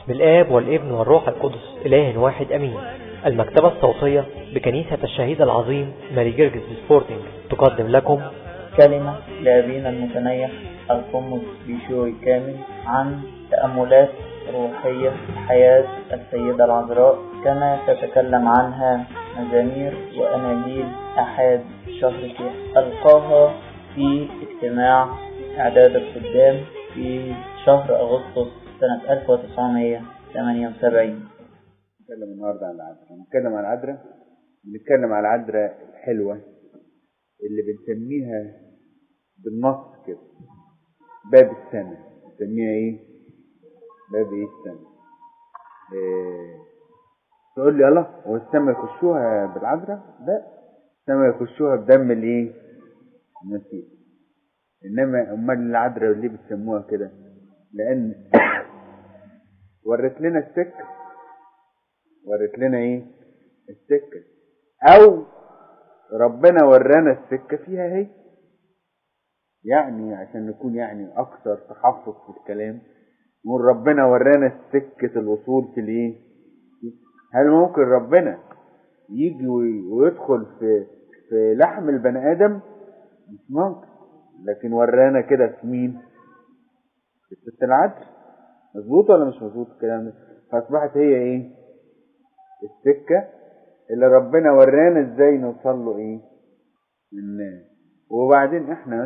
بسم الآب والابن والروح القدس إله واحد أمين المكتبة الصوتية بكنيسة الشهيد العظيم ماري جرجس سبورتنج تقدم لكم كلمة لأبينا المتنيح القمص بيشوي كامل عن تأملات روحية في حياة السيدة العذراء كما تتكلم عنها مزامير وأناجيل أحد شهر كيح ألقاها في اجتماع إعداد الخدام في شهر أغسطس سنة 1978 نتكلم النهارده عن العذراء نتكلم عن العذراء نتكلم عن العذراء الحلوة اللي بنسميها بالنص كده باب السماء بنسميها ايه باب ايه السماء إيه تقول لي الله هو السماء يخشوها بالعذراء لا السماء يخشوها بدم الايه المسيح انما امال العذراء ليه بتسموها كده لان ورت لنا السكه ورت لنا ايه السكه او ربنا ورانا السكه فيها هي يعني عشان نكون يعني اكثر تحفظ في الكلام نقول ربنا ورانا سكه الوصول في الايه هل ممكن ربنا يجي ويدخل في في لحم البني ادم مش ممكن لكن ورانا كده في مين في الست العدل مظبوط ولا مش مظبوط الكلام ده فاصبحت هي ايه السكه اللي ربنا ورانا ازاي نوصل له ايه للناس وبعدين احنا